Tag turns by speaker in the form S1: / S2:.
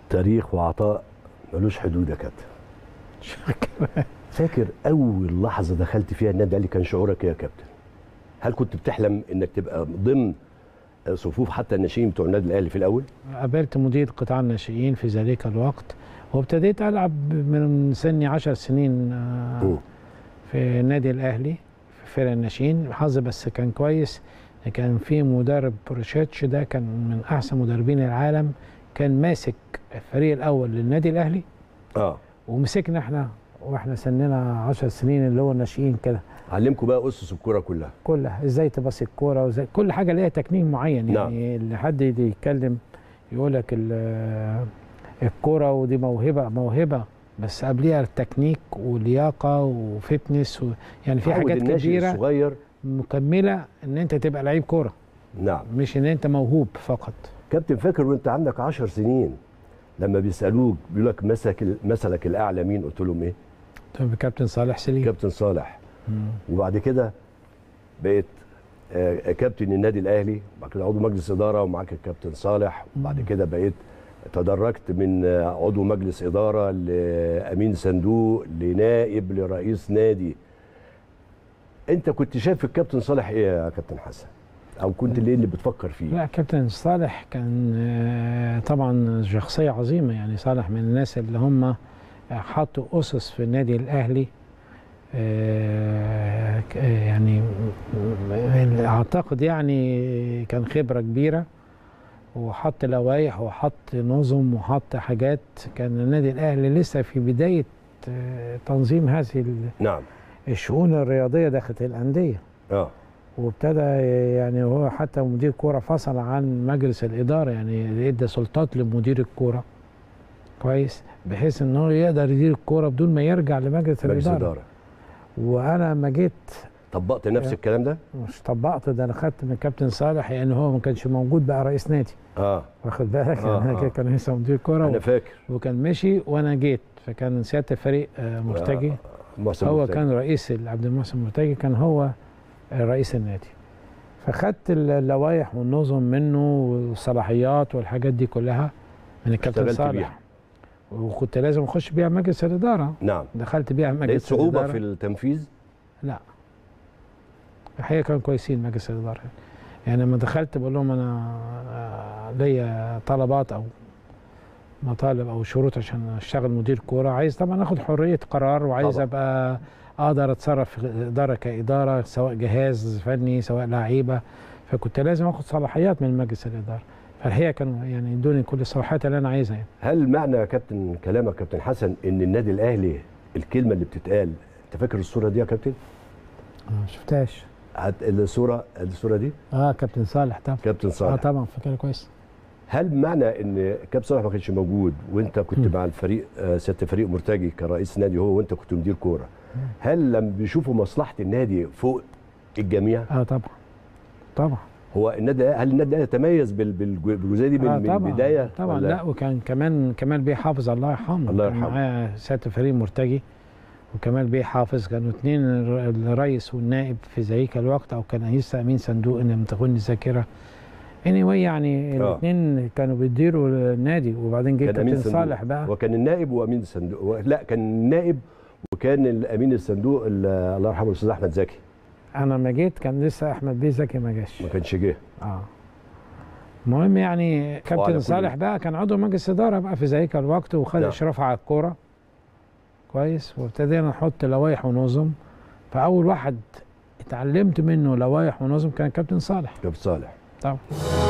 S1: تاريخ وعطاء ملوش حدود يا كابتن فاكر اول لحظه دخلت فيها النادي الاهلي كان شعورك ايه يا كابتن هل كنت بتحلم انك تبقى ضمن صفوف حتى الناشئين بتوع النادي الاهلي في الاول
S2: قابلت مدير قطاع الناشئين في ذلك الوقت وابتديت العب من سني 10 سنين آه،
S1: مم.
S2: في النادي الاهلي في فرق الناشئين حظي بس كان كويس كان في مدرب بروشيتش ده كان من احسن مدربين العالم كان ماسك الفريق الاول للنادي الاهلي
S1: اه
S2: ومسكنا احنا واحنا سننا 10 سنين اللي هو الناشئين كده
S1: علمكم بقى اسس الكوره كلها
S2: كلها ازاي تباصي الكوره وازاي كل حاجه ليها تكنيك معين يعني اللي حد يجي يتكلم يقول لك ال- الكوره ودي موهبه موهبه بس قبليها التكنيك ولياقه وفتنس و يعني في
S1: عود
S2: حاجات
S1: الناشئ
S2: كبيره
S1: الصغير
S2: مكمله ان انت تبقى لعيب كوره
S1: نعم
S2: مش ان انت موهوب فقط
S1: كابتن فاكر وانت عندك 10 سنين لما بيسالوك بيقول لك مسك مثلك الاعلى مين قلت لهم ايه
S2: طب كابتن صالح سليم
S1: كابتن صالح
S2: مم.
S1: وبعد كده بقيت آه، كابتن النادي الاهلي وبعد كده عضو مجلس اداره ومعاك الكابتن صالح وبعد كده بقيت تدرجت من آه، عضو مجلس اداره لامين صندوق لنائب لرئيس نادي انت كنت شايف الكابتن صالح ايه يا كابتن حسن او كنت اللي اللي بتفكر فيه
S2: لا كابتن صالح كان آه، طبعا شخصية عظيمة يعني صالح من الناس اللي هم حطوا أسس في النادي الأهلي آه، ك- آه، يعني م- م- أعتقد يعني كان خبرة كبيرة وحط لوائح وحط نظم وحط حاجات كان النادي الأهلي لسه في بداية آه، تنظيم هذه ال-
S1: نعم
S2: الشؤون الرياضية داخل الأندية
S1: اه
S2: وابتدى يعني هو حتى مدير كوره فصل عن مجلس الاداره يعني ادى سلطات لمدير الكوره كويس بحيث ان هو يقدر يدير الكوره بدون ما يرجع لمجلس
S1: مجلس
S2: الاداره
S1: اداره
S2: وانا لما جيت
S1: طبقت نفس الكلام ده
S2: مش طبقت ده انا خدت من كابتن صالح يعني هو ما كانش موجود بقى رئيس نادي
S1: اه
S2: واخد بالك
S1: آه،
S2: يعني انا
S1: آه.
S2: كده كان لسه مدير كوره
S1: انا فاكر
S2: وكان مشي وانا جيت فكان سياده الفريق آه، مرتجي
S1: محسن
S2: هو
S1: مرتجي.
S2: كان رئيس ال- عبد المحسن مرتجي كان هو رئيس النادي فخدت اللوائح والنظم منه والصلاحيات والحاجات دي كلها من الكابتن
S1: اشتغلت
S2: صالح
S1: بيها.
S2: وكنت لازم اخش بيها مجلس الاداره
S1: نعم
S2: دخلت بيها
S1: لقيت
S2: مجلس
S1: صعوبه
S2: الاداره
S1: في التنفيذ
S2: لا الحقيقه كانوا كويسين مجلس الاداره يعني لما دخلت بقول لهم انا آه، ليا طلبات او مطالب او شروط عشان اشتغل مدير كوره عايز طبعا اخد حريه قرار وعايز
S1: طبعا.
S2: ابقى اقدر اتصرف في الاداره كاداره سواء جهاز فني سواء لعيبه فكنت لازم اخد صلاحيات من مجلس الاداره فالحقيقه كانوا يعني ادوني كل الصلاحيات اللي انا عايزها يعني.
S1: هل معنى يا كابتن كلامك كابتن حسن ان النادي الاهلي الكلمه اللي بتتقال انت فاكر الصوره دي يا كابتن
S2: ما شفتهاش
S1: هت- الصوره الصوره دي
S2: اه كابتن صالح طبعا
S1: كابتن
S2: اه
S1: صالح
S2: طبعا فاكرها كويس
S1: هل معنى ان كابتن صالح ما كانش موجود وانت كنت
S2: مم.
S1: مع الفريق آه، سياده الفريق مرتجي كرئيس نادي هو وانت كنت مدير كوره هل لما بيشوفوا مصلحه النادي فوق الجميع
S2: اه طبعا طبعا
S1: هو النادي هل النادي الاهلي يتميز بال- بالج- بالجزئيه دي من,
S2: آه
S1: من
S2: طبعا
S1: البدايه
S2: طبعا
S1: ولا؟
S2: لا وكان كمان كمال بيه حافظ الله يرحمه
S1: الله
S2: كان
S1: يرحمه.
S2: معاه سياده الفريق مرتجي وكمال بيه حافظ كانوا اثنين الرئيس والنائب في ذلك الوقت او كان لسه امين صندوق ان لم تخن الذاكره anyway يعني
S1: آه.
S2: الاثنين كانوا بيديروا النادي وبعدين جه
S1: كان امين
S2: كابتن
S1: صندوق
S2: صالح بقى
S1: وكان النائب وامين الصندوق و- لا كان النائب وكان الامين الصندوق ال- الله يرحمه الاستاذ احمد زكي
S2: انا ما جيت كان لسه احمد بيه زكي ما جاش
S1: ما كانش جه
S2: اه المهم يعني
S1: وعلى
S2: كابتن
S1: كل-
S2: صالح بقى كان عضو مجلس اداره بقى في ذلك الوقت وخد
S1: نعم.
S2: اشراف على الكوره كويس وابتدينا نحط لوائح ونظم فاول واحد اتعلمت منه لوائح ونظم كان كابتن صالح
S1: كابتن صالح
S2: طبعا